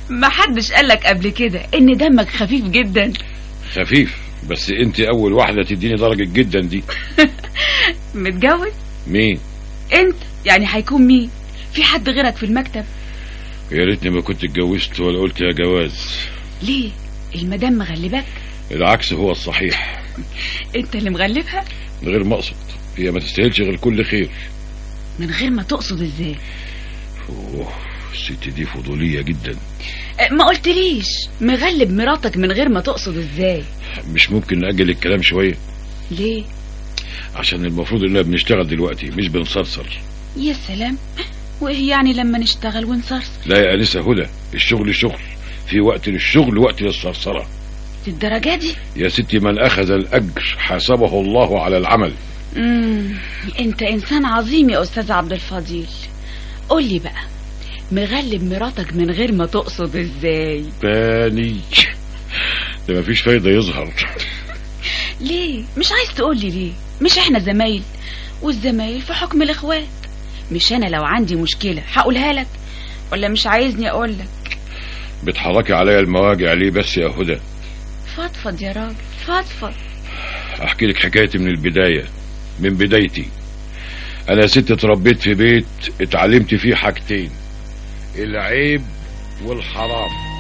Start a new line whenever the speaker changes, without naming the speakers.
ما حدش قالك قبل كده ان دمك خفيف جدا
خفيف بس انت اول واحدة تديني درجة جدا دي
متجوز
مين
انت يعني هيكون مين في حد غيرك في المكتب
يا ريتني ما كنت اتجوزت ولا قلت يا جواز
ليه المدام مغلباك
العكس هو الصحيح
انت اللي مغلبها
من غير ما اقصد هي ما تستاهلش غير كل خير
من غير ما تقصد ازاي
اوه الست دي فضولية جدا
أه، ما قلتليش مغلب مراتك من غير ما تقصد ازاي
مش ممكن نأجل الكلام شوية
ليه
عشان المفروض اننا بنشتغل دلوقتي مش بنصرصر
يا سلام وايه يعني لما نشتغل ونصرصر
لا يا أنسة هدى الشغل شغل في وقت للشغل وقت للصرصرة
للدرجة دي
يا ستي من أخذ الأجر حاسبه الله على العمل
امم انت انسان عظيم يا استاذ عبد الفضيل قول لي بقى مغلب مراتك من غير ما تقصد ازاي
تاني ده مفيش فايدة يظهر
ليه مش عايز تقول لي ليه مش احنا زمايل والزمايل في حكم الاخوات مش انا لو عندي مشكلة هقولها لك ولا مش عايزني اقول لك
بتحركي عليا المواجع ليه بس يا هدى
فضفض يا راجل فضفض
احكي لك حكايتي من البداية من بدايتي انا ست اتربيت في بيت اتعلمت فيه حاجتين العيب والحرام